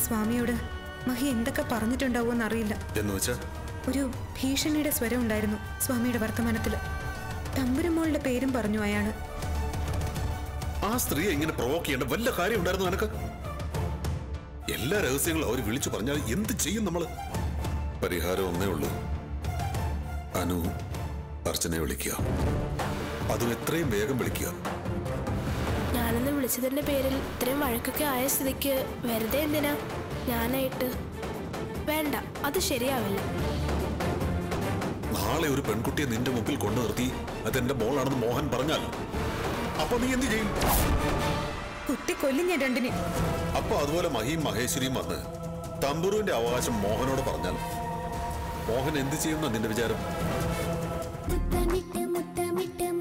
സ്വാമിയോട് മഹി എന്തൊക്കെ പറഞ്ഞിട്ടുണ്ടാവുമെന്ന് അറിയില്ല എന്ന് വെച്ചാ ഒരു ഭീഷണിയുടെ സ്വരം ഉണ്ടായിരുന്നു സ്വാമിയുടെ വർത്തമാനത്തിൽ തമ്പുരുമോളുടെ പേരും പറഞ്ഞു അയാള് ആ സ്ത്രീയെ ഇങ്ങനെ പ്രൊവോക്ക് ചെയ്യേണ്ട വല്ല കാര്യം ഉണ്ടായിരുന്നു നിനക്ക് എല്ലാ രഹസ്യങ്ങളും അവർ വിളിച്ചു പറഞ്ഞാൽ എന്ത് ചെയ്യും നമ്മള് പരിഹാരം ഒന്നേ ഉള്ളൂ അനു അർച്ചനെ വിളിക്കുക അതും എത്രയും വേഗം വിളിക്കുക ഞാനെന്ന് വിളിച്ചതിന്റെ പേരിൽ ഇത്രയും വഴക്കൊക്കെ ആയ സ്ഥിതിക്ക് വെറുതെ എന്തിനാ ഞാനായിട്ട് വേണ്ട അത് ശരിയാവില്ല നാളെ ഒരു പെൺകുട്ടിയെ നിന്റെ മുമ്പിൽ കൊണ്ടു നിർത്തി അതെന്റെ മോളാണെന്ന് മോഹൻ പറഞ്ഞാൽ അപ്പൊ നീ എന്ത് ചെയ്യും കുത്തി കൊല്ലും ഞാൻ രണ്ടിനെ അപ്പൊ അതുപോലെ മഹിയും മഹേശ്വരിയും വന്ന് തമ്പുരുവിന്റെ അവകാശം മോഹനോട് പറഞ്ഞാൽ മോഹൻ എന്ത് ചെയ്യുന്ന നിന്റെ വിചാരം മുത്തമിട്ട് മുത്തമിട്ട്